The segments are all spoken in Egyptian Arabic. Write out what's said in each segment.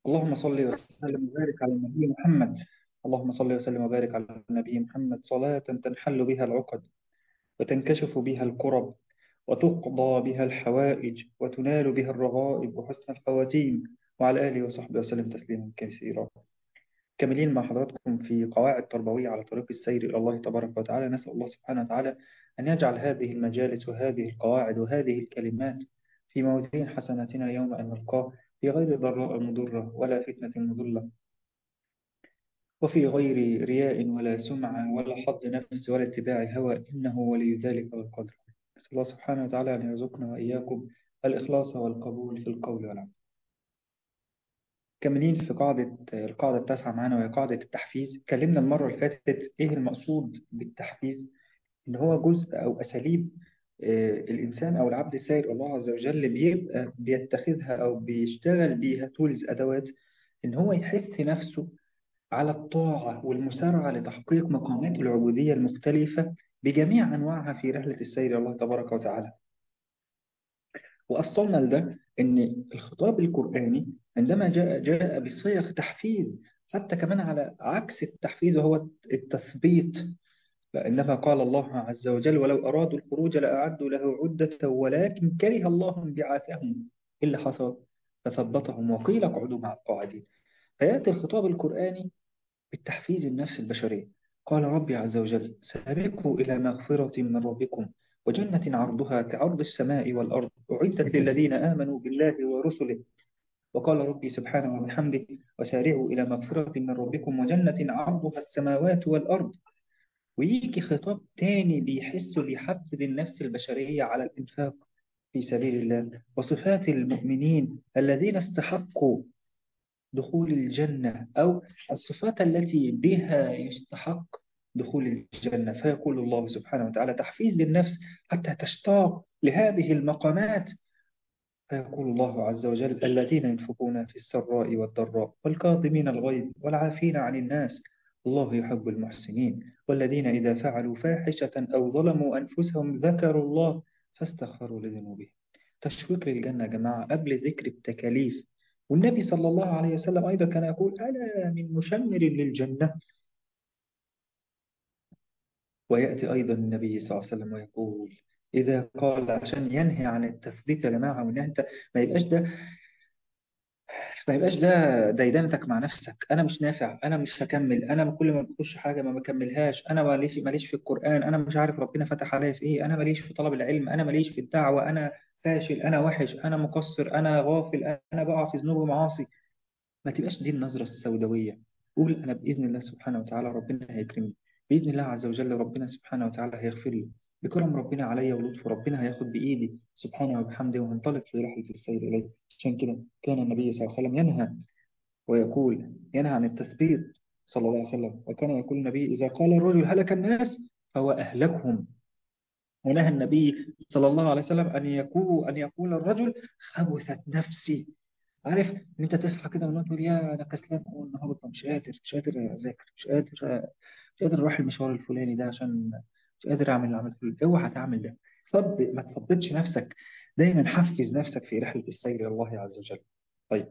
اللهم صل وسلم وبارك على النبي محمد اللهم صل وسلم وبارك على النبي محمد صلاة تنحل بها العقد وتنكشف بها الكرب وتقضى بها الحوائج وتنال بها الرغائب وحسن الخواتيم وعلى آله وصحبه وسلم تسليما كثيرا كاملين مع حضراتكم في قواعد تربوية على طريق السير إلى الله تبارك وتعالى نسأل الله سبحانه وتعالى أن يجعل هذه المجالس وهذه القواعد وهذه الكلمات في موازين حسناتنا يوم أن نلقاه في غير ضراء مضرة ولا فتنة مضلة وفي غير رياء ولا سمعة ولا حظ نفس ولا اتباع هوى إنه ولي ذلك والقدر نسأل الله سبحانه وتعالى أن يرزقنا وإياكم الإخلاص والقبول في القول والعمل كملين في قاعدة القاعدة التاسعة معانا وهي قاعدة التحفيز اتكلمنا المرة اللي فاتت إيه المقصود بالتحفيز إن هو جزء أو أساليب آه، الإنسان أو العبد السائر الله عز وجل بيبقى بيتخذها أو بيشتغل بيها تولز أدوات إن هو يحس نفسه على الطاعة والمسارعة لتحقيق مقامات العبودية المختلفة بجميع أنواعها في رحلة السير إلى الله تبارك وتعالى وأصلنا لده أن الخطاب القرآني عندما جاء جاء بصيغ تحفيز حتى كمان على عكس التحفيز وهو التثبيت فإنما قال الله عز وجل ولو أرادوا الخروج لأعدوا له عدة ولكن كره الله انبعاثهم إيه اللي حصل فثبتهم وقيل اقعدوا مع القاعدين فيأتي الخطاب القرآني بالتحفيز النفس البشرية قال ربي عز وجل سابقوا إلى مغفرة من ربكم وجنة عرضها كعرض السماء والأرض أعدت للذين آمنوا بالله ورسله وقال ربي سبحانه وبحمده وسارعوا إلى مغفرة من ربكم وجنة عرضها السماوات والأرض ويجي خطاب تاني بيحس بيحفز النفس البشرية على الإنفاق في سبيل الله وصفات المؤمنين الذين استحقوا دخول الجنة أو الصفات التي بها يستحق دخول الجنة فيقول الله سبحانه وتعالى تحفيز للنفس حتى تشتاق لهذه المقامات فيقول الله عز وجل الذين ينفقون في السراء والضراء والكاظمين الغيظ والعافين عن الناس الله يحب المحسنين والذين إذا فعلوا فاحشة أو ظلموا أنفسهم ذكروا الله فاستغفروا لذنوبهم تشويق للجنة يا جماعة قبل ذكر التكاليف والنبي صلى الله عليه وسلم أيضا كان يقول ألا من مشمر للجنة ويأتي أيضا النبي صلى الله عليه وسلم ويقول إذا قال عشان ينهي عن التثبيت يا جماعة وإن أنت ما يبقاش ده ما يبقاش ده ديدنتك مع نفسك انا مش نافع انا مش هكمل انا كل ما بخش حاجه ما بكملهاش انا ماليش ماليش في القران انا مش عارف ربنا فتح عليا في ايه انا ماليش في طلب العلم انا ماليش في الدعوه انا فاشل انا وحش انا مقصر انا غافل انا بقع في ذنوب ومعاصي ما تبقاش دي النظره السوداويه قول انا باذن الله سبحانه وتعالى ربنا هيكرمني باذن الله عز وجل ربنا سبحانه وتعالى هيغفر لي بكرم ربنا عليا ولطف ربنا هياخد بايدي سبحانه وبحمده وهنطلق في رحله السير اليه عشان كده كان النبي صلى الله عليه وسلم ينهى ويقول ينهى عن التثبيت صلى الله عليه وسلم وكان يقول النبي إذا قال الرجل هلك الناس فهو أهلكهم ونهى النبي صلى الله عليه وسلم أن يقول أن يقول الرجل خبثت نفسي عارف ان انت تصحى كده من تقول يا انا كسلان اقول النهارده مش قادر مش قادر اذاكر مش قادر مش قادر اروح المشوار الفلاني ده عشان مش قادر اعمل العمل الفلاني اوعى تعمل ده صب ما تثبتش نفسك دايما حفز نفسك في رحله السير الى الله عز وجل طيب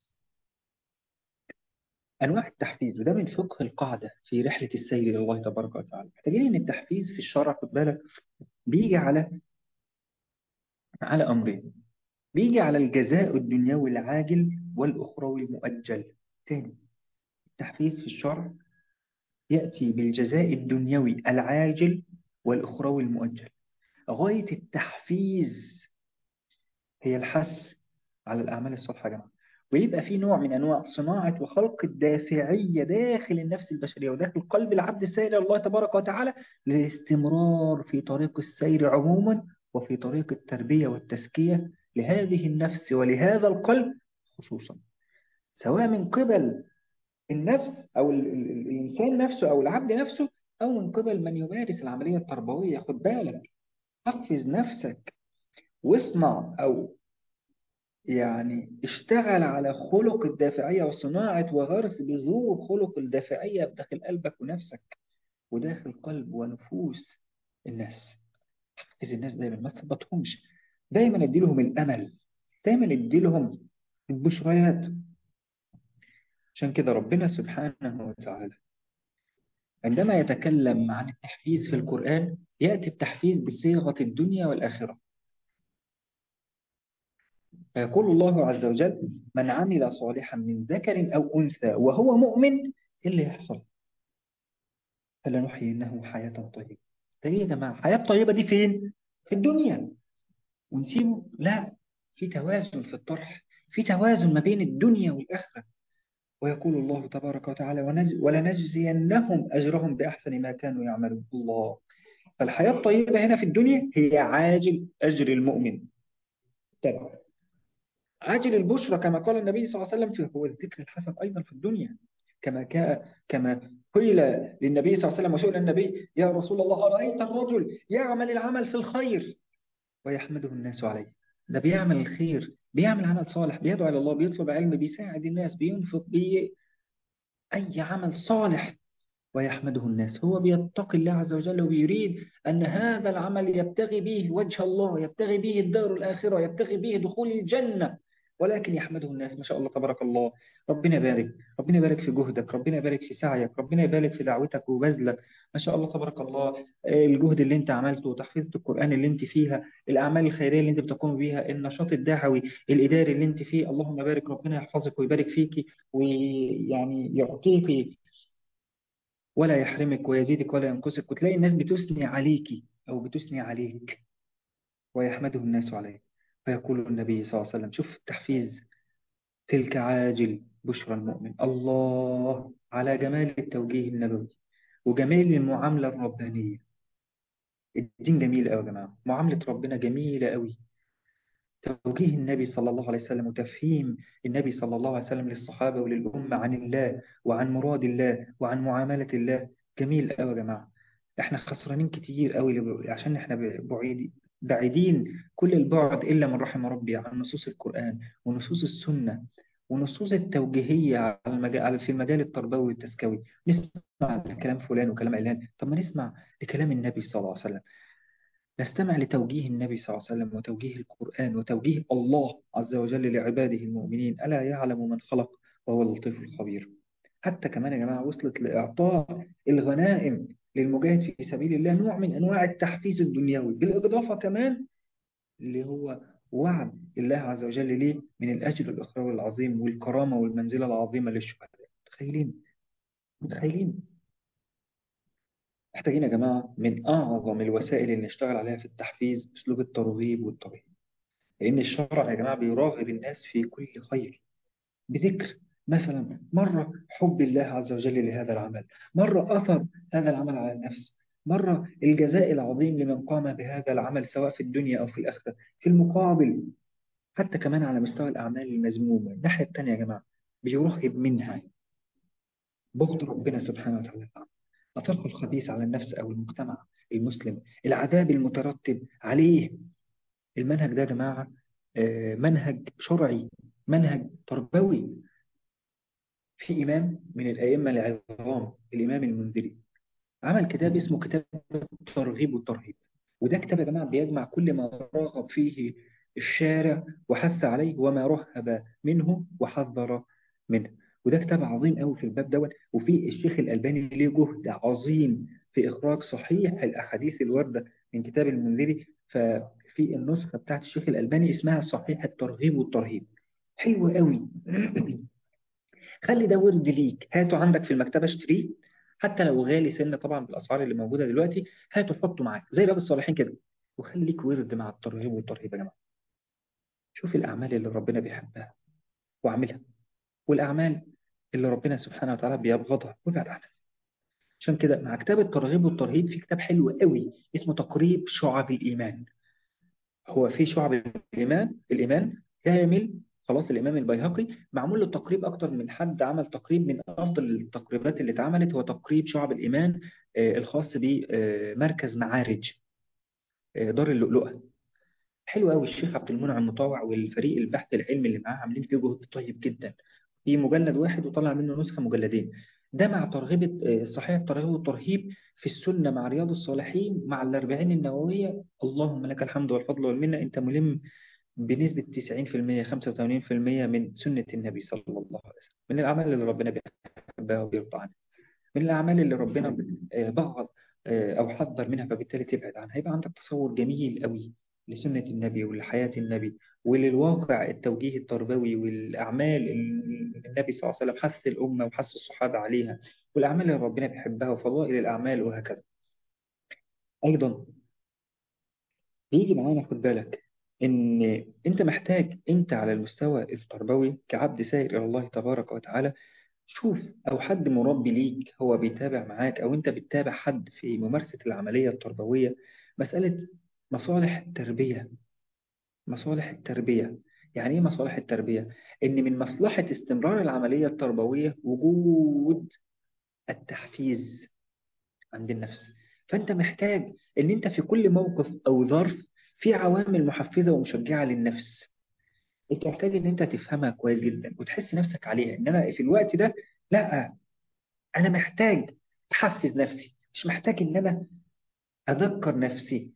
انواع التحفيز وده من فقه القاعده في رحله السير الى الله تبارك وتعالى محتاجين ان التحفيز في الشرع خد بالك بيجي على على امرين بيجي على الجزاء الدنيوي العاجل والاخروي المؤجل تاني التحفيز في الشرع ياتي بالجزاء الدنيوي العاجل والاخروي المؤجل غايه التحفيز هي الحث على الاعمال الصالحه يا جماعه ويبقى في نوع من انواع صناعه وخلق الدافعيه داخل النفس البشريه وداخل قلب العبد السائر الى الله تبارك وتعالى للاستمرار في طريق السير عموما وفي طريق التربيه والتزكيه لهذه النفس ولهذا القلب خصوصا سواء من قبل النفس او ال ال الانسان نفسه او العبد نفسه او من قبل من يمارس العمليه التربويه خد بالك حفز نفسك واصنع او يعني اشتغل على خلق الدافعية وصناعة وغرس بذور خلق الدافعية بداخل قلبك ونفسك وداخل قلب ونفوس الناس حفز الناس دايما ما تثبتهمش دايما ادي لهم الأمل دايما ادي لهم البشريات عشان كده ربنا سبحانه وتعالى عندما يتكلم عن التحفيز في القرآن يأتي التحفيز بصيغة الدنيا والآخرة فيقول الله عز وجل من عمل صالحا من ذكر أو أنثى وهو مؤمن إيه اللي يحصل فلنحيينه حياة طيبة ده إيه يا جماعة حياة طيبة دي فين في الدنيا ونسيبه لا في توازن في الطرح في توازن ما بين الدنيا والآخرة ويقول الله تبارك وتعالى ونج... ولنجزينهم أجرهم بأحسن ما كانوا يعملون الله فالحياة الطيبة هنا في الدنيا هي عاجل أجر المؤمن طبعا عاجل البشرى كما قال النبي صلى الله عليه وسلم في هو الذكر الحسن أيضا في الدنيا كما كان كما قيل للنبي صلى الله عليه وسلم وسئل النبي يا رسول الله أرأيت الرجل يعمل العمل في الخير ويحمده الناس عليه ده بيعمل الخير بيعمل عمل صالح بيدعو إلى الله بيطلب علم بيساعد الناس بينفق بي أي عمل صالح ويحمده الناس هو بيتقي الله عز وجل ويريد أن هذا العمل يبتغي به وجه الله يبتغي به الدار الآخرة يبتغي به دخول الجنة ولكن يحمده الناس ما شاء الله تبارك الله ربنا يبارك ربنا يبارك في جهدك ربنا يبارك في سعيك ربنا يبارك في دعوتك وبذلك ما شاء الله تبارك الله الجهد اللي انت عملته وتحفيظ القرآن اللي انت فيها الأعمال الخيرية اللي انت بتقوم بيها النشاط الدعوي الإداري اللي انت فيه اللهم بارك ربنا يحفظك ويبارك فيك ويعني يعطيك ولا يحرمك ويزيدك ولا ينقصك وتلاقي الناس بتثني عليك أو بتثني عليك ويحمده الناس عليه فيقول النبي صلى الله عليه وسلم شوف التحفيز تلك عاجل بشرى المؤمن الله على جمال التوجيه النبوي وجمال المعاملة الربانية الدين جميل قوي يا جماعة معاملة ربنا جميلة قوي توجيه النبي صلى الله عليه وسلم وتفهيم النبي صلى الله عليه وسلم للصحابة وللأمة عن الله وعن مراد الله وعن معاملة الله جميل قوي يا جماعة احنا خسرانين كتير قوي عشان احنا بعيد بعيدين كل البعد إلا من رحم ربي عن نصوص القرآن ونصوص السنة ونصوص التوجيهية على المجال في المجال التربوي والتزكوي نسمع لكلام فلان وكلام علان طب ما نسمع لكلام النبي صلى الله عليه وسلم نستمع لتوجيه النبي صلى الله عليه وسلم وتوجيه القرآن وتوجيه الله عز وجل لعباده المؤمنين ألا يعلم من خلق وهو اللطيف الخبير حتى كمان يا جماعة وصلت لإعطاء الغنائم للمجاهد في سبيل الله نوع من أنواع التحفيز الدنيوي بالإضافة كمان اللي هو وعد الله عز وجل ليه من الأجر الأخروي العظيم والكرامة والمنزلة العظيمة للشهداء متخيلين متخيلين محتاجين يا جماعة من أعظم الوسائل اللي نشتغل عليها في التحفيز أسلوب الترغيب والترهيب لأن الشرع يا جماعة بيراغب الناس في كل خير بذكر مثلا مرة حب الله عز وجل لهذا العمل مرة أثر هذا العمل على النفس مرة الجزاء العظيم لمن قام بهذا العمل سواء في الدنيا أو في الآخرة في المقابل حتى كمان على مستوى الأعمال المذمومة الناحية الثانية يا جماعة بيرهب منها بغض ربنا سبحانه وتعالى أثره الخبيث على النفس أو المجتمع المسلم العذاب المترتب عليه المنهج ده يا جماعة منهج شرعي منهج تربوي في إمام من الأئمة العظام الإمام المنذري عمل كتاب اسمه كتاب الترغيب والترهيب وده كتاب يا جماعة بيجمع كل ما رغب فيه الشارع وحث عليه وما رهب منه وحذر منه وده كتاب عظيم قوي في الباب دوت وفي الشيخ الألباني ليه جهد عظيم في إخراج صحيح الأحاديث الواردة من كتاب المنذري ففي النسخة بتاعت الشيخ الألباني اسمها صحيح الترغيب والترهيب حلو قوي خلي ده ورد ليك هاته عندك في المكتبة اشتريه حتى لو غالي سنة طبعا بالأسعار اللي موجودة دلوقتي هاته حطه معاك زي رياض الصالحين كده وخليك ورد مع الترغيب والترهيب يا جماعة شوف الأعمال اللي ربنا بيحبها واعملها والأعمال اللي ربنا سبحانه وتعالى بيبغضها وابعد عنها عشان كده مع كتاب الترغيب والترهيب في كتاب حلو قوي اسمه تقريب شعب الإيمان هو في شعب الإيمان الإيمان كامل خلاص الإمام البيهقي معمول له تقريب أكتر من حد عمل تقريب من أفضل التقريبات اللي اتعملت هو تقريب شعب الإيمان الخاص بمركز معارج دار اللؤلؤة حلو قوي الشيخ عبد المنعم مطاوع والفريق البحث العلمي اللي معاه عاملين فيه جهد طيب جدا في مجلد واحد وطلع منه نسخة مجلدين ده مع ترغيب صحيح الترغيب والترهيب في السنة مع رياض الصالحين مع الأربعين النووية اللهم لك الحمد والفضل والمنة أنت ملم بنسبة 90% 85% من سنة النبي صلى الله عليه وسلم من الأعمال اللي ربنا بيحبها وبيرضى عنها من الأعمال اللي ربنا آه، بغض آه، أو حذر منها فبالتالي تبعد عنها هيبقى عندك تصور جميل قوي لسنة النبي ولحياة النبي وللواقع التوجيه التربوي والأعمال اللي النبي صلى الله عليه وسلم حث الأمة وحث الصحابة عليها والأعمال اللي ربنا بيحبها وفضائل الأعمال وهكذا أيضا بيجي معانا خد بالك إن أنت محتاج أنت على المستوى التربوي كعبد سائر إلى الله تبارك وتعالى شوف أو حد مربي ليك هو بيتابع معاك أو أنت بتتابع حد في ممارسة العملية التربوية مسألة مصالح التربية مصالح التربية يعني إيه مصالح التربية؟ إن من مصلحة استمرار العملية التربوية وجود التحفيز عند النفس فأنت محتاج إن أنت في كل موقف أو ظرف في عوامل محفزة ومشجعة للنفس أنت محتاج إن أنت تفهمها كويس جدا وتحس نفسك عليها إن أنا في الوقت ده لا أنا محتاج أحفز نفسي مش محتاج إن أنا أذكر نفسي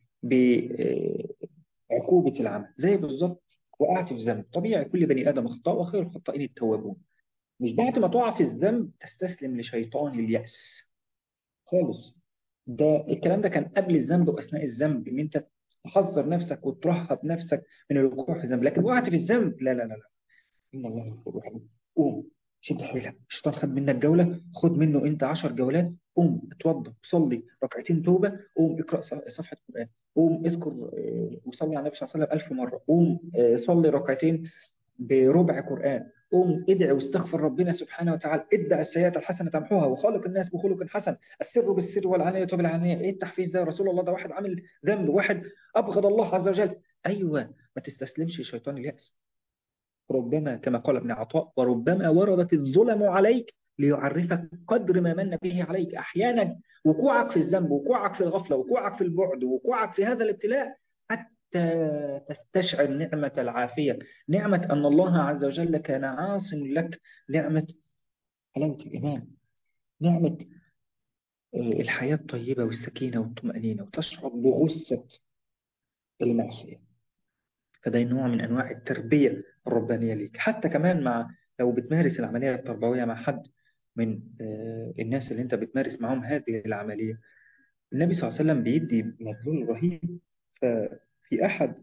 بعقوبة العمل زي بالظبط وقعت في ذنب طبيعي كل بني آدم خطاء وخير الخطائين التوابون مش بعد ما تقع في الذنب تستسلم لشيطان اليأس خالص ده الكلام ده كان قبل الذنب وأثناء الذنب إن أنت تحذر نفسك وترهب نفسك من الوقوع في الذنب لكن وقعت في الذنب لا لا لا لا إن الله غفور رحيم قوم شد حيلك الشيطان خد منك جولة خد منه أنت عشر جولات قوم اتوضى صلي ركعتين توبة قوم اقرأ صفحة قرآن قوم اذكر آه، وصلي على النبي صلى الله عليه وسلم ألف مرة قوم آه، صلي ركعتين بربع قرآن قوم ادعي واستغفر ربنا سبحانه وتعالى ادع السيئات الحسنة تمحوها وخالق الناس بخلق حسن السر بالسر والعلانية بالعلانية ايه التحفيز ده يا رسول الله ده واحد عامل ذنب واحد أبغض الله عز وجل أيوة ما تستسلمش لشيطان اليأس ربما كما قال ابن عطاء وربما وردت الظلم عليك ليعرفك قدر ما من به عليك أحيانا وقوعك في الذنب وقوعك في الغفلة وقوعك في البعد وقوعك في هذا الابتلاء حتى تستشعر نعمة العافية نعمة أن الله عز وجل كان عاصم لك نعمة حلاوة الإيمان نعمة آه، الحياة الطيبة والسكينة والطمأنينة وتشعر بغصة المعصية فده نوع من أنواع التربية الربانية ليك حتى كمان مع لو بتمارس العملية التربوية مع حد من آه، الناس اللي انت بتمارس معهم هذه العملية النبي صلى الله عليه وسلم بيدي مدلول رهيب ففي أحد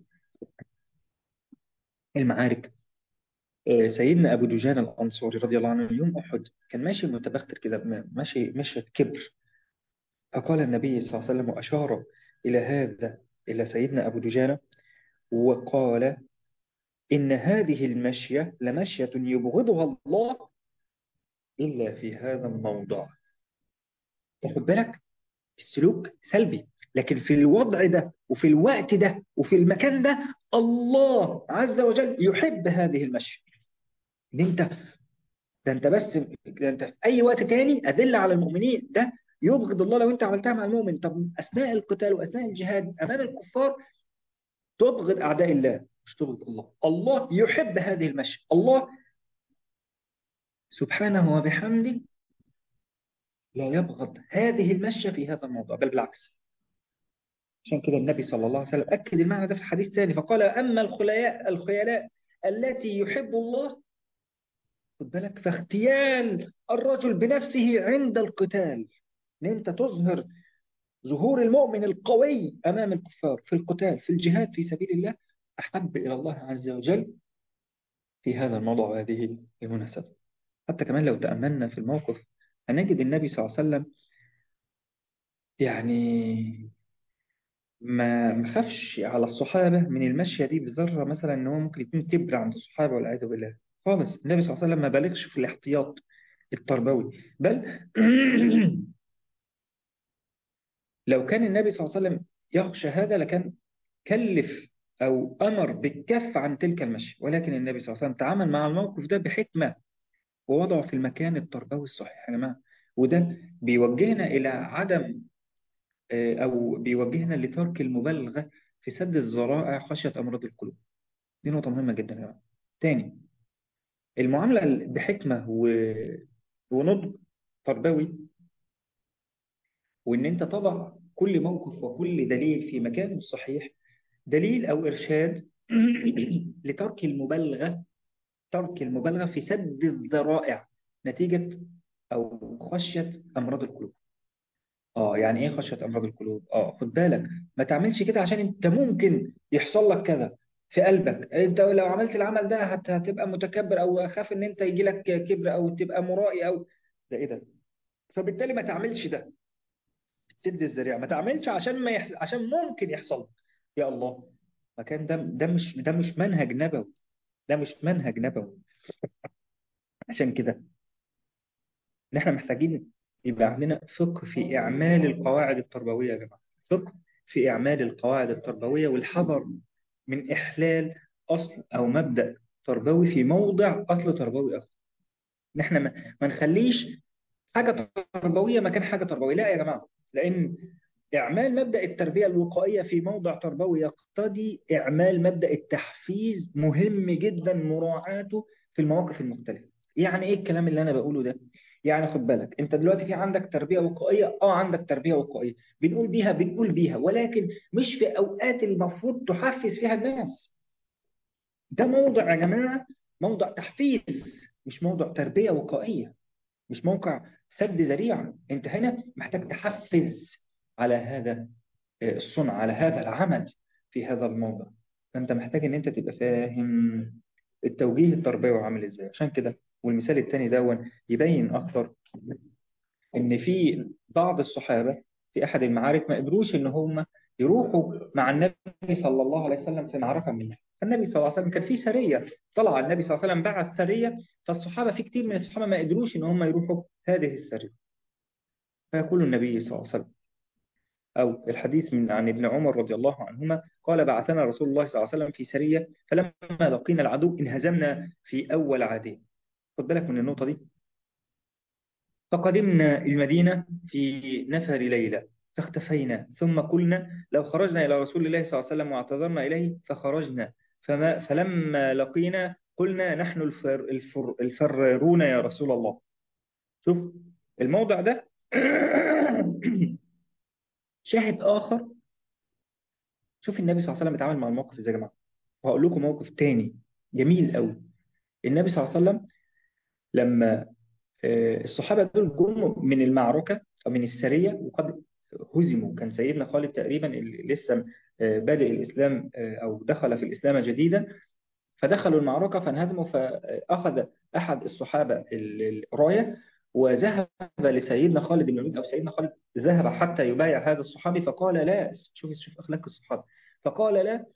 المعارك آه، سيدنا أبو دجان الأنصاري رضي الله عنه يوم أحد كان ماشي متبختر كده ماشي ماشي كبر فقال النبي صلى الله عليه وسلم وأشار إلى هذا إلى سيدنا أبو دجانة وقال إن هذه المشية لمشية يبغضها الله إلا في هذا الموضع تاخد بالك السلوك سلبي لكن في الوضع ده وفي الوقت ده وفي المكان ده الله عز وجل يحب هذه المشية ان انت ده انت بس ده انت في اي وقت تاني ادل على المؤمنين ده يبغض الله لو انت عملتها مع المؤمن طب اثناء القتال واثناء الجهاد امام الكفار تبغض اعداء الله مش تبغض الله الله يحب هذه المشية الله سبحانه وبحمده لا يبغض هذه المشية في هذا الموضوع بل بالعكس عشان كده النبي صلى الله عليه وسلم أكد المعنى ده في الحديث الثاني فقال أما الخيلاء الخيلاء التي يحب الله خد بالك فاغتيال الرجل بنفسه عند القتال ان انت تظهر ظهور المؤمن القوي امام الكفار في القتال في الجهاد في سبيل الله احب الى الله عز وجل في هذا الموضوع وهذه المناسبه حتى كمان لو تاملنا في الموقف هنجد النبي صلى الله عليه وسلم يعني ما مخافش على الصحابة من المشية دي بذرة مثلا إن هو ممكن يكون كبر عند الصحابة والعياذ بالله خالص النبي صلى الله عليه وسلم ما بالغش في الاحتياط التربوي بل لو كان النبي صلى الله عليه وسلم يخشى هذا لكان كلف أو أمر بالكف عن تلك المشي ولكن النبي صلى الله عليه وسلم تعامل مع الموقف ده بحكمة ووضعه في المكان التربوي الصحيح يا جماعة وده بيوجهنا إلى عدم آه، أو بيوجهنا لترك المبالغة في سد الذرائع خشية أمراض القلوب دي نقطة مهمة جدا يا جماعة تاني المعاملة بحكمة و... ونضج تربوي وإن أنت تضع كل موقف وكل دليل في مكانه الصحيح دليل أو إرشاد لترك المبالغة ترك المبالغة في سد الذرائع نتيجة أو خشية أمراض القلوب اه يعني ايه خشية امراض القلوب اه خد بالك ما تعملش كده عشان انت ممكن يحصل لك كذا في قلبك انت لو عملت العمل ده هت- هتبقى متكبر او اخاف ان انت يجي لك كبر او تبقى مرائي او ده ايه ده فبالتالي ما تعملش ده تسد الذريعه ما تعملش عشان ما يحصل عشان ممكن يحصل لك. يا الله ما كان ده ده مش ده مش منهج نبوي ده مش منهج نبوي عشان كده ان احنا محتاجين يبقى عندنا فقه في اعمال القواعد التربويه يا جماعه فقه في اعمال القواعد التربويه والحذر من احلال اصل او مبدا تربوي في موضع اصل تربوي اخر ان احنا ما, ما نخليش حاجه تربويه مكان حاجه تربويه لا يا جماعه لان إعمال مبدأ التربية الوقائية في موضع تربوي يقتضي إعمال مبدأ التحفيز مهم جدا مراعاته في المواقف المختلفة يعني إيه الكلام اللي أنا بقوله ده؟ يعني خد بالك أنت دلوقتي في عندك تربية وقائية آه عندك تربية وقائية بنقول بيها بنقول بيها ولكن مش في أوقات المفروض تحفز فيها الناس ده موضع يا جماعة موضع تحفيز مش موضع تربية وقائية مش موقع سد ذريعة أنت هنا محتاج تحفز على هذا الصنع على هذا العمل في هذا الموضع فأنت محتاج إن أنت تبقى فاهم التوجيه التربوي عامل إزاي عشان كده والمثال الثاني ده يبين أكثر إن في بعض الصحابة في أحد المعارك ما قدروش إن هم يروحوا مع النبي صلى الله عليه وسلم في معركة منها النبي صلى الله عليه وسلم كان في سرية طلع النبي صلى الله عليه وسلم بعث سرية فالصحابة في كتير من الصحابة ما قدروش إن هم يروحوا هذه السرية فيقول النبي صلى الله عليه وسلم أو الحديث من عن ابن عمر رضي الله عنهما قال بعثنا رسول الله صلى الله عليه وسلم في سرية فلما لقينا العدو انهزمنا في أول عادين خد بالك من النقطة دي فقدمنا المدينة في نفر ليلة فاختفينا ثم قلنا لو خرجنا إلى رسول الله صلى الله عليه وسلم واعتذرنا إليه فخرجنا فما فلما لقينا قلنا نحن الفر الفر الفرارون يا رسول الله شوف الموضع ده شاهد آخر شوف النبي صلى الله عليه وسلم بيتعامل مع الموقف ازاي يا جماعه وهقول لكم موقف تاني جميل قوي النبي صلى الله عليه وسلم لما آه، الصحابه دول جم من المعركه او من السريه وقد هزموا كان سيدنا خالد تقريبا اللي لسه آه، بادئ الاسلام آه، او دخل في الاسلام جديدا فدخلوا المعركة فانهزموا فأخذ أحد الصحابة ال- الراية وذهب لسيدنا خالد بن الوليد أو سيدنا خالد ذهب حتى يبايع هذا الصحابي فقال لا شوف شوف أخلاق الصحابة فقال لا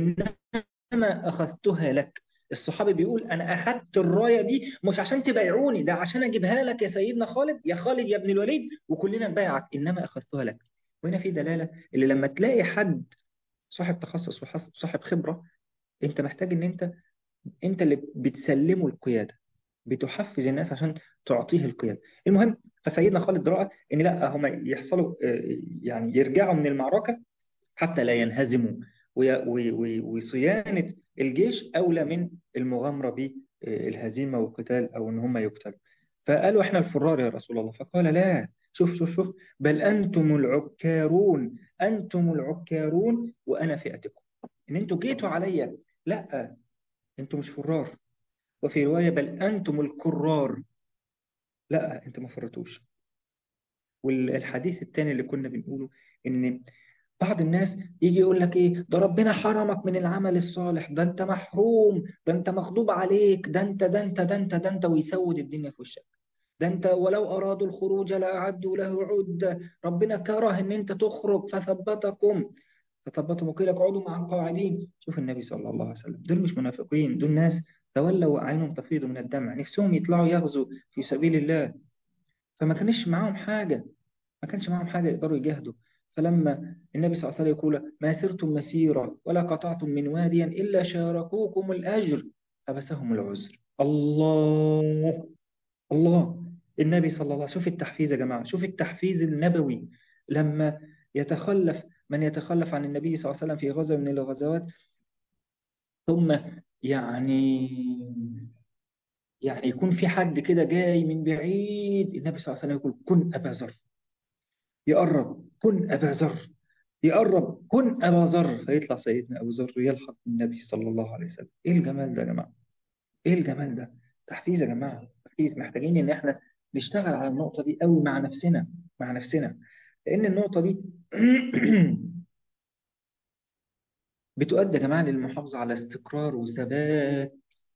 إنما أخذتها لك الصحابي بيقول أنا أخذت الراية دي مش عشان تبايعوني ده عشان أجيبها لك يا سيدنا خالد يا خالد يا ابن الوليد وكلنا نبايعك إنما أخذتها لك وهنا في دلالة اللي لما تلاقي حد صاحب تخصص وصاحب خبرة انت محتاج ان انت انت اللي بتسلمه القيادة بتحفز الناس عشان تعطيه القيادة المهم فسيدنا خالد رأى ان لا هم يحصلوا آه، يعني يرجعوا من المعركة حتى لا ينهزموا وي- وي- وي- وصيانة الجيش أولى من المغامرة بالهزيمة والقتال أو إن هم يقتلوا فقالوا إحنا الفرار يا رسول الله فقال لا شوف شوف شوف بل أنتم العكارون أنتم العكارون وأنا فئتكم إن أنتوا جيتوا عليا لا أنتم مش فرار وفي رواية بل أنتم الكرار لا أنت ما فرطوش والحديث الثاني اللي كنا بنقوله إن بعض الناس يجي يقول لك ايه ده ربنا حرمك من العمل الصالح ده انت محروم ده انت مغضوب عليك ده انت ده انت ده انت ده انت ويسود الدنيا في وشك ده انت ولو ارادوا الخروج لاعدوا له عدة ربنا كره ان انت تخرج فثبتكم فثبتهم وقيل اقعدوا مع القاعدين شوف النبي صلى الله عليه وسلم دول مش منافقين دول ناس تولوا وأعينهم تفيض من الدمع نفسهم يطلعوا يغزوا في سبيل الله فما كانش معاهم حاجة ما كانش معاهم حاجة يقدروا يجاهدوا فلما النبي صلى الله عليه وسلم يقول ما سرتم مسيرا ولا قطعتم من واديا إلا شاركوكم الأجر حبسهم العذر الله الله النبي صلى الله عليه وسلم شوف التحفيز يا جماعة شوف التحفيز النبوي لما يتخلف من يتخلف عن النبي صلى الله عليه وسلم في غزوة من الغزوات ثم يعني يعني يكون في حد كده جاي من بعيد النبي صلى الله عليه وسلم يقول كن أبا ذر يقرب كن أبا ذر يقرب كن أبا ذر فيطلع سيدنا أبو ذر يلحق النبي صلى الله عليه وسلم إيه الجمال ده يا جماعة إيه الجمال ده تحفيز يا جماعة تحفيز محتاجين إن إحنا نشتغل على النقطة دي قوي مع نفسنا مع نفسنا لأن النقطة دي بتؤدي يا جماعة للمحافظة على استقرار وثبات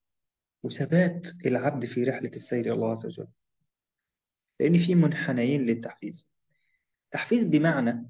وثبات العبد في رحلة السير إلى الله عز وجل لأن في منحنيين للتحفيز تحفيز بمعنى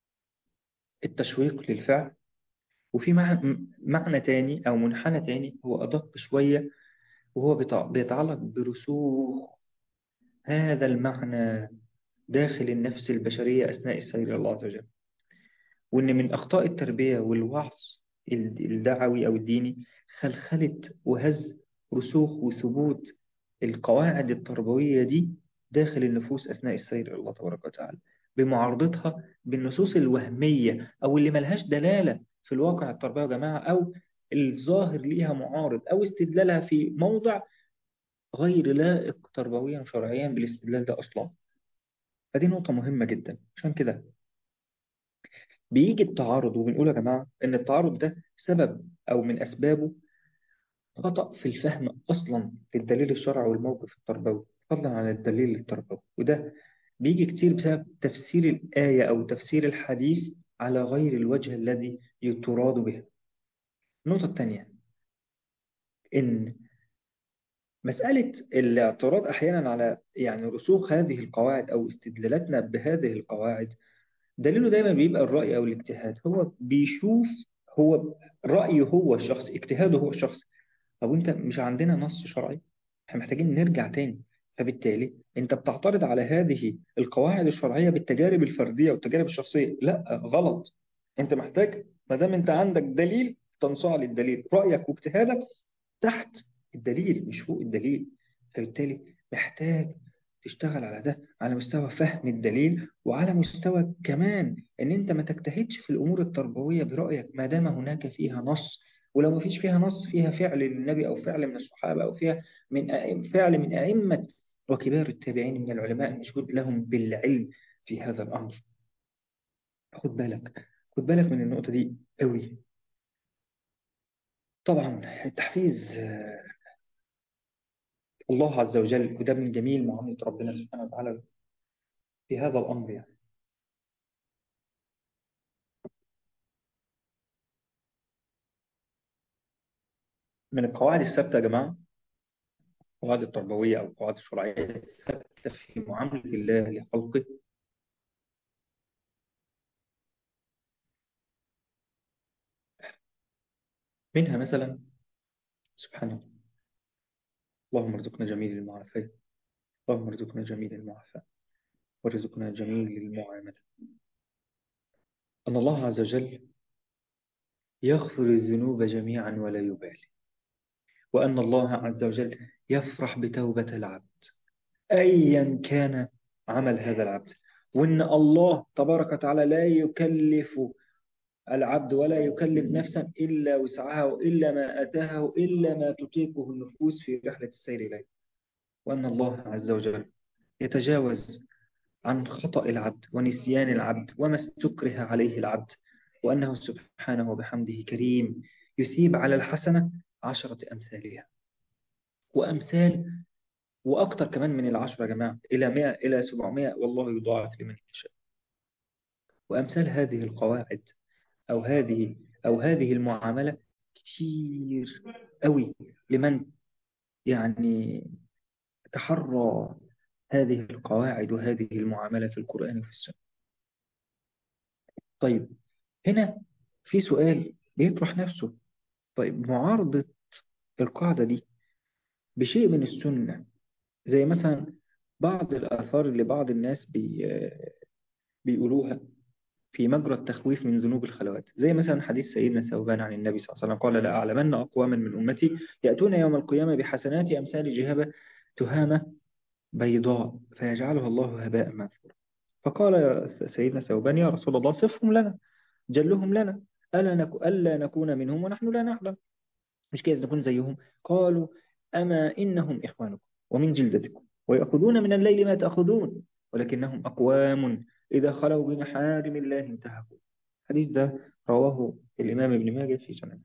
التشويق للفعل وفي معنى, معنى تاني أو منحنى تاني هو أدق شوية وهو بيتعلق برسوخ هذا المعنى داخل النفس البشرية أثناء السير إلى الله عز وجل وإن من أخطاء التربية والوعظ الدعوي أو الديني خلخلة وهز رسوخ وثبوت القواعد التربوية دي داخل النفوس أثناء السير إلى الله تبارك وتعالى بمعارضتها بالنصوص الوهمية أو اللي ملهاش دلالة في الواقع التربوي يا جماعة أو الظاهر ليها معارض أو استدلالها في موضع غير لائق تربويا وشرعيا بالاستدلال ده أصلا فدي نقطة مهمة جدا عشان كده بيجي التعارض وبنقول يا جماعة إن التعارض ده سبب أو من أسبابه خطأ في الفهم أصلا في الدليل الشرعي والموقف التربوي فضلا عن الدليل التربوي وده بيجي كتير بسبب تفسير الآية أو تفسير الحديث على غير الوجه الذي تراد به النقطة الثانية إن مسألة الاعتراض أحيانا على يعني رسوخ هذه القواعد أو استدلالاتنا بهذه القواعد دليله دايما بيبقى الرأي أو الاجتهاد هو بيشوف هو رأيه هو الشخص اجتهاده هو الشخص طب وانت مش عندنا نص شرعي احنا محتاجين نرجع تاني فبالتالي انت بتعترض على هذه القواعد الشرعية بالتجارب الفردية والتجارب الشخصية لا غلط انت محتاج ما دام انت عندك دليل تنصاع للدليل رأيك واجتهادك تحت الدليل مش فوق الدليل فبالتالي محتاج تشتغل على ده على مستوى فهم الدليل وعلى مستوى كمان ان انت ما تجتهدش في الامور التربويه برايك ما دام هناك فيها نص ولو ما فيش فيها نص فيها فعل للنبي او فعل من الصحابه او فيها من أئم فعل من ائمه وكبار التابعين من العلماء المشهود لهم بالعلم في هذا الامر خد بالك خد بالك من النقطه دي قوي طبعا التحفيز الله عز وجل وده من جميل معاملة ربنا سبحانه وتعالى في هذا الأمر يعني من القواعد الثابتة يا جماعة القواعد التربوية أو القواعد الشرعية الثابتة في معاملة الله لخلقه منها مثلا سبحانه اللهم ارزقنا جميل المعافاة اللهم ارزقنا جميل المعافاة وارزقنا جميل المعاملة أن الله عز وجل يغفر الذنوب جميعا ولا يبالي وأن الله عز وجل يفرح بتوبة العبد أيا كان عمل هذا العبد وأن الله تبارك وتعالى لا يكلف العبد ولا يكلف نفسا إلا وسعها وإلا ما أتاها وإلا ما تطيقه النفوس في رحلة السير إليه وأن الله عز وجل يتجاوز عن خطأ العبد ونسيان العبد وما استكره عليه العبد وأنه سبحانه وبحمده كريم يثيب على الحسنة عشرة أمثالها وأمثال وأكثر كمان من العشرة يا جماعة إلى 100 إلى 700 والله يضاعف لمن يشاء وأمثال هذه القواعد أو هذه أو هذه المعاملة كتير قوي لمن يعني تحرى هذه القواعد وهذه المعاملة في القرآن وفي السنة طيب هنا في سؤال بيطرح نفسه طيب معارضة القاعدة دي بشيء من السنة زي مثلا بعض الآثار اللي بعض الناس بي بيقولوها في مجرى التخويف من ذنوب الخلوات زي مثلا حديث سيدنا ثوبان عن النبي صلى الله عليه وسلم قال لا أعلمن أقواما من أمتي يأتون يوم القيامة بحسنات أمثال جهبة تهامة بيضاء فيجعلها الله هباء منثورا فقال سيدنا ثوبان يا رسول الله صفهم لنا جلهم لنا ألا, نك... ألا نكون منهم ونحن لا نعلم مش كيف نكون زيهم قالوا أما إنهم إخوانكم ومن جلدتكم ويأخذون من الليل ما تأخذون ولكنهم أقوام إذا خلوا بمحارم الله انتهكوا الحديث ده رواه الإمام ابن ماجه في سننه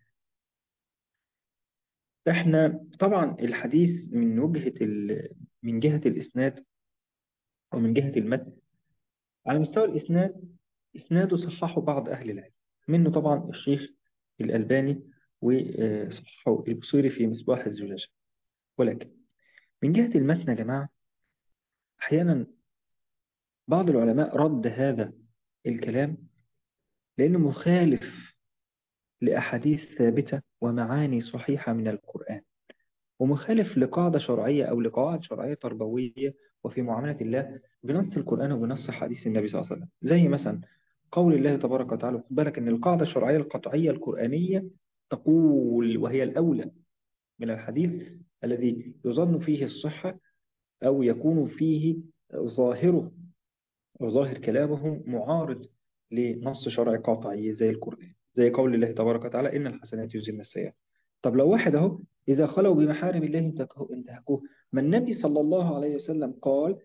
احنا طبعا الحديث من وجهة ال... من جهة الإسناد أو من جهة المتن على مستوى الإسناد إسناده صححه بعض أهل العلم منه طبعا الشيخ الألباني وصححه البصيري في مصباح الزجاجة ولكن من جهة المتن يا جماعة أحيانا بعض العلماء رد هذا الكلام لأنه مخالف لأحاديث ثابتة ومعاني صحيحة من القرآن ومخالف لقاعدة شرعية أو لقواعد شرعية تربوية وفي معاملة الله بنص القرآن وبنص حديث النبي صلى الله عليه وسلم زي مثلا قول الله تبارك وتعالى خد بالك أن القاعدة الشرعية القطعية القرآنية تقول وهي الأولى من الحديث الذي يظن فيه الصحة أو يكون فيه ظاهره أو ظاهر كلامه معارض لنص شرعي قاطعي زي القرآن زي قول الله تبارك وتعالى إن الحسنات يذهبن السيئات طب لو واحد أهو إذا خلوا بمحارم الله انتهكوه ما النبي صلى الله عليه وسلم قال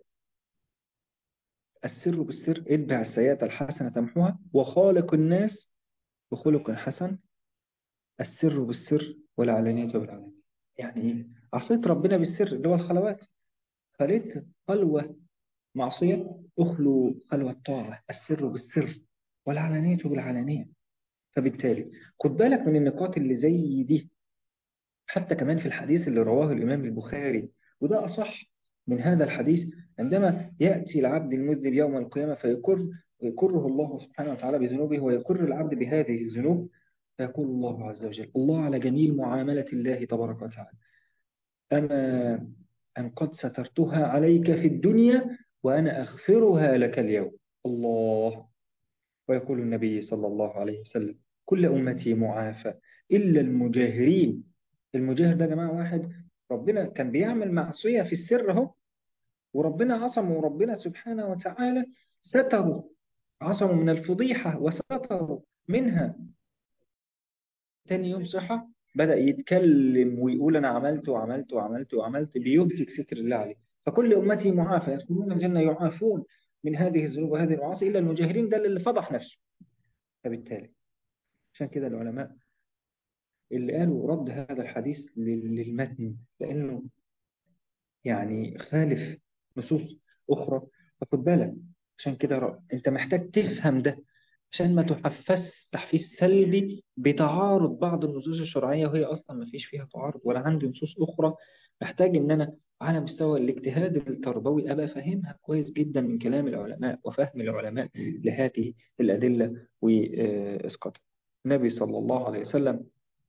السر بالسر اتبع السيئات الحسنة تمحوها وخالق الناس بخلق حسن السر بالسر والعلانية بالعلانية يعني إيه؟ عصيت ربنا بالسر اللي هو الخلوات خليت خلوة معصية أخلو خلوة طاعة السر بالسر والعلانية بالعلانية فبالتالي خد بالك من النقاط اللي زي دي حتى كمان في الحديث اللي رواه الإمام البخاري وده أصح من هذا الحديث عندما يأتي العبد المذنب يوم القيامة فيقر ويقره الله سبحانه وتعالى بذنوبه ويقر العبد بهذه الذنوب فيقول الله عز وجل الله على جميل معاملة الله تبارك وتعالى أما أن قد سترتها عليك في الدنيا وأنا أغفرها لك اليوم الله ويقول النبي صلى الله عليه وسلم كل أمتي معافى إلا المجاهرين المجاهر ده يا جماعة واحد ربنا كان بيعمل معصية في السر اهو وربنا عصمه وربنا سبحانه وتعالى ستره عصمه من الفضيحة وستره منها تاني يوم صحة بدأ يتكلم ويقول أنا عملت وعملت وعملت وعملت ليبدك ستر الله عليه فكل أمتي معافى يدخلون الجنة يعافون من هذه الذنوب وهذه المعاصي إلا المجاهرين ده اللي فضح نفسه فبالتالي عشان كده العلماء اللي قالوا رد هذا الحديث للمتن لأنه يعني خالف نصوص أخرى فخد بالك عشان كده أنت محتاج تفهم ده عشان ما تحفز تحفيز سلبي بتعارض بعض النصوص الشرعية وهي أصلا ما فيش فيها تعارض ولا عندي نصوص أخرى محتاج إن أنا على مستوى الاجتهاد التربوي أبقى فاهمها كويس جدا من كلام العلماء وفهم العلماء لهذه الأدلة وإسقاطها النبي صلى الله عليه وسلم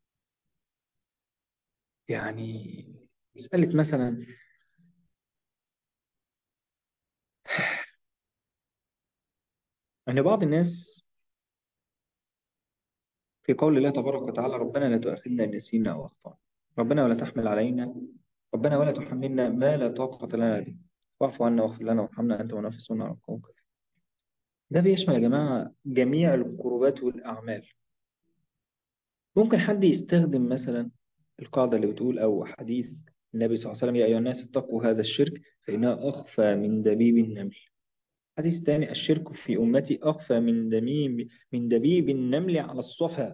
يعني مسألة مثلا أن بعض الناس في قول الله تبارك وتعالى ربنا لا تؤاخذنا إن نسينا أو أخطأنا ربنا ولا تحمل علينا ربنا ولا تحملنا ما لا طاقة لنا به واعف عنا واغفر لنا وارحمنا أنت ونفسنا على القوم ده بيشمل يا جماعة جميع القربات والأعمال ممكن حد يستخدم مثلا القاعدة اللي بتقول أو حديث النبي صلى الله عليه وسلم يا أيها الناس اتقوا هذا الشرك فإنها أخفى من دبيب النمل حديث ثاني الشرك في أمتي أخفى من دميم من دبيب النمل على الصفا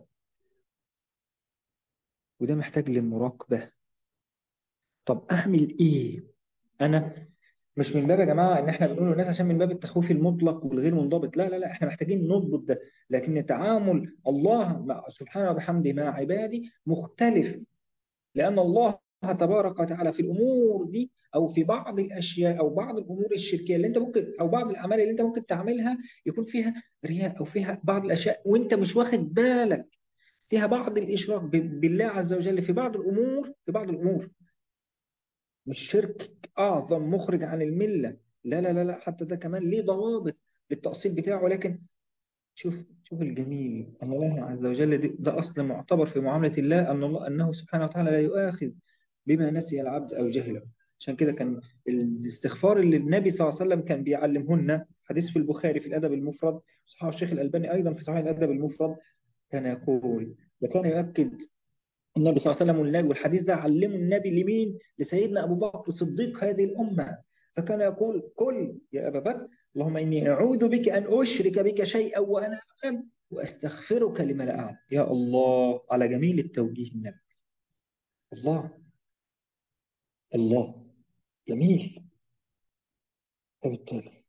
وده محتاج للمراقبة طب أعمل إيه أنا مش من باب يا جماعة إن إحنا بنقول للناس عشان من باب التخويف المطلق والغير منضبط لا لا لا إحنا محتاجين نضبط ده لكن تعامل الله مع سبحانه وبحمده مع عباده مختلف لأن الله تبارك وتعالى في الأمور دي أو في بعض الأشياء أو بعض الأمور الشركية اللي أنت ممكن أو بعض الأعمال اللي أنت ممكن تعملها يكون فيها رياء أو فيها بعض الأشياء وأنت مش واخد بالك فيها بعض الإشراك بالله عز وجل في بعض الأمور في بعض الأمور مش شرك أعظم مخرج عن الملة لا لا لا لا حتى ده كمان ليه ضوابط للتأصيل بتاعه ولكن شوف شوف الجميل أن الله عز وجل ده أصل معتبر في معاملة الله أن الله أنه سبحانه وتعالى لا يؤاخذ بما نسي العبد أو جهله عشان كده كان الاستغفار اللي النبي صلى الله عليه وسلم كان بيعلمهن حديث في البخاري في الأدب المفرد صحيح الشيخ الألباني أيضا في صحيح الأدب المفرد كان يقول وكان يؤكد النبي صلى الله عليه وسلم والحديث ده علمه النبي لمين؟ لسيدنا أبو بكر صديق هذه الأمة فكان يقول قل يا أبا بكر اللهم إني أعوذ بك أن أشرك بك شيئا وأنا أعلم وأستغفرك لما لا أعلم يا الله على جميل التوجيه النبوي الله الله جميل فبالتالي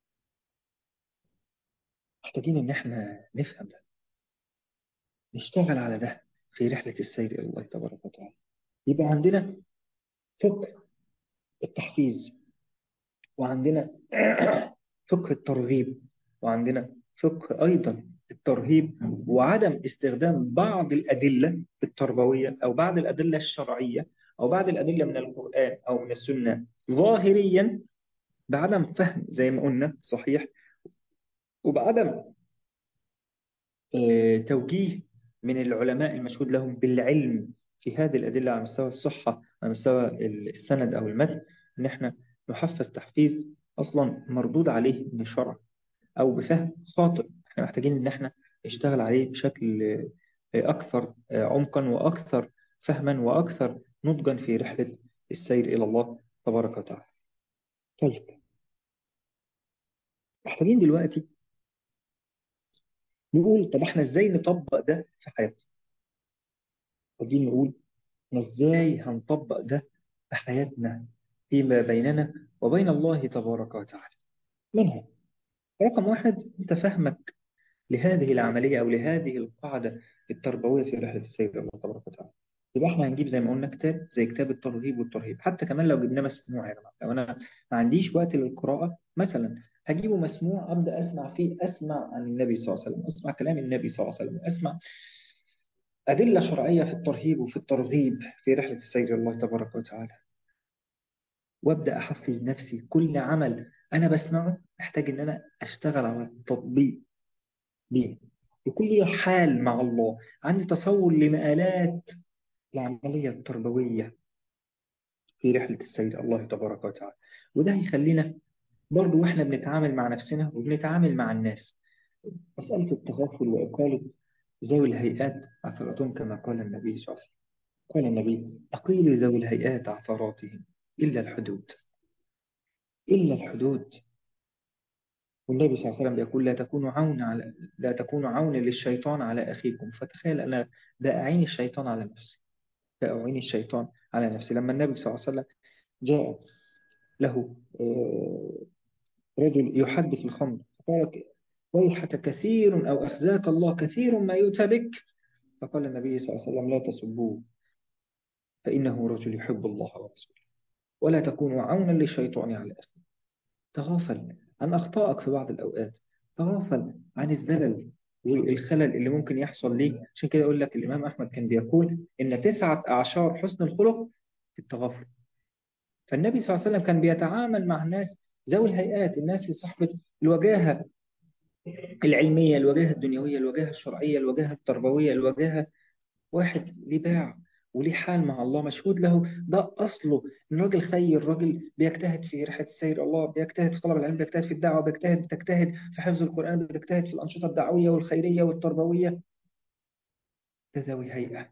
محتاجين إن إحنا نفهم ده نشتغل على ده في رحلة السير إلى الله تبارك وتعالى يبقى عندنا فقه التحفيز وعندنا فقه الترغيب وعندنا فقه أيضا الترهيب وعدم استخدام بعض الأدلة التربوية أو بعض الأدلة الشرعية أو بعض الأدلة من القرآن أو من السنة ظاهريا بعدم فهم زي ما قلنا صحيح وبعدم آه، توجيه من العلماء المشهود لهم بالعلم في هذه الأدلة على مستوى الصحة على مستوى السند أو المتن إن إحنا نحفز تحفيز أصلا مردود عليه من الشرع أو بفهم خاطئ إحنا محتاجين إن إحنا نشتغل عليه بشكل آه، أكثر آه، عمقا وأكثر فهما وأكثر نضجا في رحلة السير إلى الله تبارك وتعالى طيب محتاجين دلوقتي نقول طب احنا ازاي نطبق ده في حياتنا محتاجين نقول احنا ازاي هنطبق ده في حياتنا فيما بيننا وبين الله تبارك وتعالى منها رقم واحد انت فهمك لهذه العملية أو لهذه القاعدة التربوية في رحلة السير إلى الله تبارك وتعالى يبقى احنا هنجيب زي ما قلنا كتاب زي كتاب الترغيب والترهيب حتى كمان لو جبناه مسموع يا جماعة لو أنا ما عنديش وقت للقراءة مثلا هجيبه مسموع أبدأ أسمع فيه أسمع عن النبي صلى الله عليه وسلم أسمع كلام النبي صلى الله عليه وسلم أسمع أدلة شرعية في الترهيب وفي الترغيب في رحلة السير إلى الله تبارك وتعالى وابدا احفز نفسي كل عمل انا بسمعه محتاج ان انا اشتغل على التطبيق بيه بكل حال مع الله عندي تصور لمآلات العملية التربوية في رحلة السيد الله تبارك وتعالى وده هيخلينا برضو واحنا بنتعامل مع نفسنا وبنتعامل مع الناس مسألة التغافل وإقالة ذوي الهيئات عثرتهم كما قال النبي صلى الله عليه وسلم قال النبي أقيل ذوي الهيئات عثراتهم إلا الحدود إلا الحدود والنبي صلى الله عليه وسلم يقول لا تكونوا عون على لا تكونوا عون للشيطان على أخيكم فتخيل أنا ده أعين الشيطان على نفسي ده أعين الشيطان على نفسي لما النبي صلى الله عليه وسلم جاء له آه، رجل يحدث الخمر فقال ويحك كثير أو أخزاك الله كثير ما يؤتى بك فقال النبي صلى الله عليه وسلم لا تصبوه فإنه رجل يحب الله ورسوله ولا تكونوا عونا للشيطان على أخيكم تغافل عن أخطائك في بعض الأوقات تغافل عن الزلل والخلل اللي ممكن يحصل ليك عشان كده أقول لك الإمام أحمد كان بيقول إن تسعة أعشار حسن الخلق في التغافل فالنبي صلى الله عليه وسلم كان بيتعامل مع الناس ذوي الهيئات الناس صاحبة الوجاهة العلمية الوجاهة الدنيوية الوجاهة الشرعية الوجاهة التربوية الوجاهة واحد ليه باع وليه حال مع الله مشهود له ده أصله إن راجل خير راجل بيجتهد في رحلة السير الله بيجتهد في طلب العلم بيجتهد في الدعوة بيجتهد بتجتهد في حفظ القرآن بتجتهد في الأنشطة الدعوية والخيرية والتربوية ده ذوي هيئة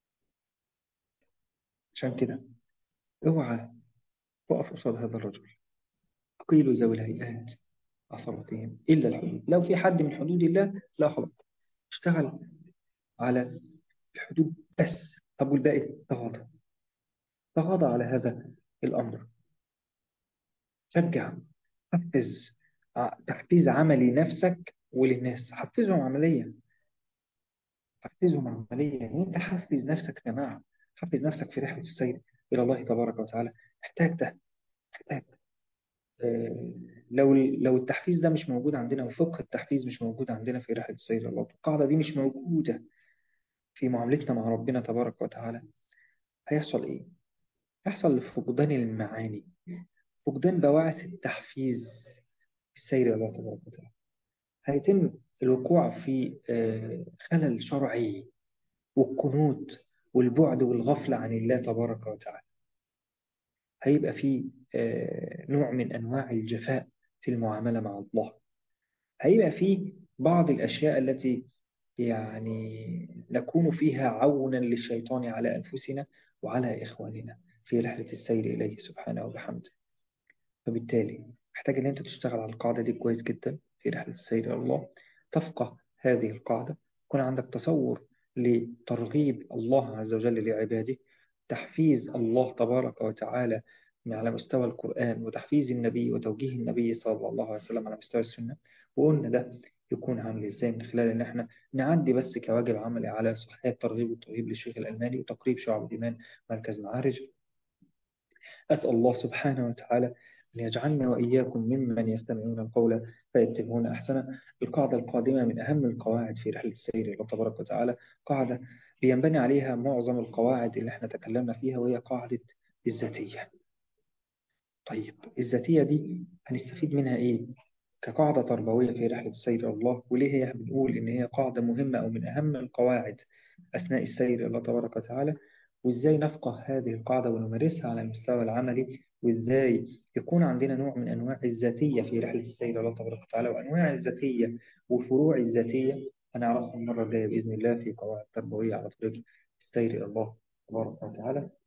عشان كده اوعى تقف قصاد هذا الرجل أقيلوا ذوي الهيئات عثرتهم إلا الحدود لو في حد من حدود الله لا خلاص اشتغل على الحدود بس طب والباقي تغاضى تغاضى على هذا الأمر شجع حفز ع- تحفيز عملي نفسك وللناس حفزهم عمليا حفزهم عمليا وانت حفز نفسك يا جماعة حفز نفسك في رحلة السير إلى الله تبارك وتعالى محتاج ده محتاج آه، لو لو التحفيز ده مش موجود عندنا وفقه التحفيز مش موجود عندنا في رحلة السير إلى الله القاعدة دي مش موجودة في معاملتنا مع ربنا تبارك وتعالى هيحصل إيه؟ هيحصل فقدان المعاني فقدان بواعث التحفيز في السير إلى الله تبارك وتعالى هيتم الوقوع في آه، خلل شرعي والقنوط والبعد والغفلة عن الله تبارك وتعالى هيبقى في آه، نوع من أنواع الجفاء في المعاملة مع الله هيبقى في بعض الأشياء التي يعني نكون فيها عونا للشيطان على أنفسنا وعلى إخواننا في رحلة السير إليه سبحانه وبحمده فبالتالي محتاج ان انت تشتغل على القاعدة دي كويس جدا في رحلة السير الى الله تفقه هذه القاعدة يكون عندك تصور لترغيب الله عز وجل لعباده تحفيز الله تبارك وتعالى على مستوى القرآن وتحفيز النبي وتوجيه النبي صلى الله عليه وسلم على مستوى السنة وقلنا ده يكون عامل ازاي من خلال ان احنا نعدي بس كواجب عملي على صحيح الترغيب والترهيب للشيخ الألماني وتقريب شعب الإيمان مركز معارج أسأل الله سبحانه وتعالى أن يجعلنا وإياكم ممن يستمعون القول فيتبعون أحسنه القاعدة القادمة من أهم القواعد في رحلة السير إلى الله تبارك وتعالى قاعدة بينبني عليها معظم القواعد اللي احنا تكلمنا فيها وهي قاعدة الذاتية طيب الذاتية دي هنستفيد منها إيه؟ كقاعدة تربوية في رحلة السير إلى الله وليه هي بنقول إن هي قاعدة مهمة أو من أهم القواعد أثناء السير إلى الله تبارك وتعالى وإزاي نفقه هذه القاعدة ونمارسها على المستوى العملي وإزاي يكون عندنا نوع من أنواع الذاتية في رحلة السير إلى الله تبارك وتعالى وأنواع الذاتية وفروع الذاتية هنعرفها المرة الجاية بإذن الله في قواعد تربوية على طريق السير إلى الله تبارك وتعالى